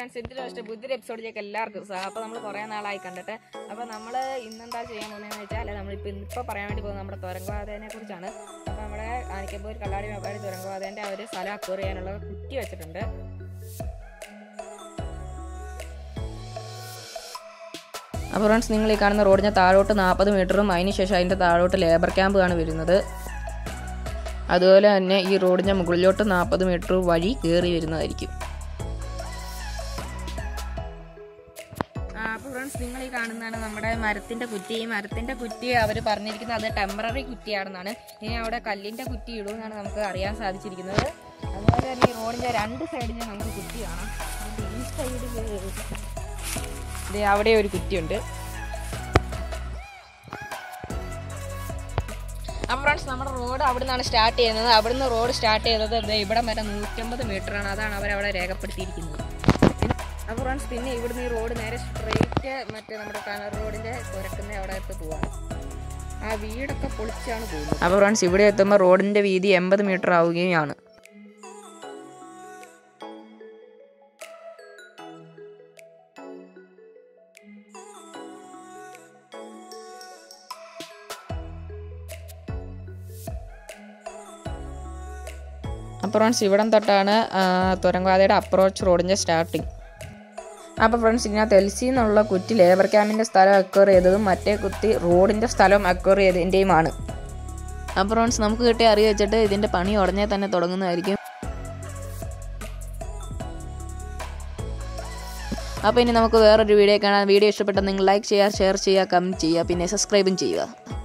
friends ഇതിൽ പക്ഷേ ബുദ്ധിയുടെ എപ്പിസോഡിലേക്ക് എല്ലാവർക്കും സാ അപ്പോൾ നമ്മൾ കുറേ നാളായി കണ്ടിട്ട് അപ്പോൾ നമ്മൾ ഇന്നെന്താ ചെയ്യാൻ പോകുന്നതെന്ന് വെച്ചാൽ നമ്മളിപ്പോൾ ഇന്നിപ്പോൾ പറയാൻ വേണ്ടി പോകുന്നത് നമ്മുടെ തുരങ്കവാതേനെ കുറിച്ചാണ് അപ്പോൾ നമ്മുടെ ആനിക്കമ്പൂർ കള്ളാടി വ്യാപാരി തുരങ്കവാതേൻ്റെ അവർ സ്ഥലം അക്വയർ ചെയ്യാനുള്ള കുറ്റി വെച്ചിട്ടുണ്ട് അപ്പോൾ ഫ്രണ്ട്സ് നിങ്ങൾ ഈ കാണുന്ന റോഡിന് താഴോട്ട് നാൽപ്പത് മീറ്ററും അതിന് ശേഷം അതിൻ്റെ താഴോട്ട് ലേബർ ക്യാമ്പാണ് വരുന്നത് അതുപോലെ തന്നെ ഈ റോഡിൻ്റെ മുകളിലോട്ട് നാൽപ്പത് മീറ്റർ വഴി കയറി വരുന്നതായിരിക്കും അപ്പോൾ ഫ്രണ്ട്സ് നിങ്ങൾ ഈ കാണുന്നതാണ് നമ്മുടെ മരത്തിൻ്റെ കുറ്റി ഈ മരത്തിൻ്റെ കുറ്റി അവർ പറഞ്ഞിരിക്കുന്നത് അത് ടെമ്പററി കുറ്റിയാണെന്നാണ് ഇനി അവിടെ കല്ലിൻ്റെ കുറ്റി ഇടുമെന്നാണ് നമുക്ക് അറിയാൻ സാധിച്ചിരിക്കുന്നത് അതുപോലെ തന്നെ ഈ റോഡിൻ്റെ രണ്ട് സൈഡിലും നമുക്ക് കുറ്റി കാണാം അതിൻ്റെ ഈ സൈഡിൽ ദേ അവിടെ ഒരു കുറ്റിയുണ്ട് അപ്പോൾ ഫ്രണ്ട്സ് നമ്മുടെ റോഡ് അവിടെ നിന്നാണ് സ്റ്റാർട്ട് ചെയ്യുന്നത് അവിടുന്ന് റോഡ് സ്റ്റാർട്ട് ചെയ്തത് ദേ ഇവിടം വരെ നൂറ്റമ്പത് മീറ്റർ ആണ് അതാണ് അവരവിടെ രേഖപ്പെടുത്തിയിരിക്കുന്നത് അപ്പോൾ ഫ്രണ്ട്സ് പിന്നെ ഇവിടുന്ന് ഈ റോഡ് നേരെ സ്ട്രെയിറ്റ് മറ്റേ നമ്മുടെ കനർ റോഡിൻ്റെ തുരക്കുന്ന അവിടെ എത്തി പോവാണ് ആ വീടൊക്കെ പൊളിച്ചാണ് പോകുന്നത് അപ്പോൾ ഫ്രണ്ട്സ് ഇവിടെ എത്തുമ്പോൾ റോഡിൻ്റെ വീതി എൺപത് മീറ്റർ ആവുകയാണ് അപ്പോൾ ഫ്രണ്ട്സ് ഇവിടം തൊട്ടാണ് തുരങ്കവാതയുടെ അപ്രോച്ച് റോഡിൻ്റെ സ്റ്റാർട്ടിങ് അപ്പോൾ ഫ്രണ്ട്സ് ഇതിനകത്ത് എൽ സി എന്നുള്ള കുറ്റി ലേബർ ക്യാമ്പിൻ്റെ സ്ഥലം അക്വയർ ചെയ്തതും മറ്റേ കുത്തി റോഡിൻ്റെ സ്ഥലം അക്വയർ ചെയ്തതിൻ്റെയുമാണ് അപ്പോൾ ഫ്രണ്ട്സ് നമുക്ക് കിട്ടിയ അറിവ് വെച്ചിട്ട് ഇതിൻ്റെ പണി ഉടനെ തന്നെ തുടങ്ങുന്നതായിരിക്കും അപ്പോൾ ഇനി നമുക്ക് വേറൊരു വീഡിയോ കാണാം വീഡിയോ ഇഷ്ടപ്പെട്ട നിങ്ങൾ ലൈക്ക് ചെയ്യുക ഷെയർ ചെയ്യുക കമൻറ്റ് ചെയ്യുക പിന്നെ സബ്സ്ക്രൈബും ചെയ്യുക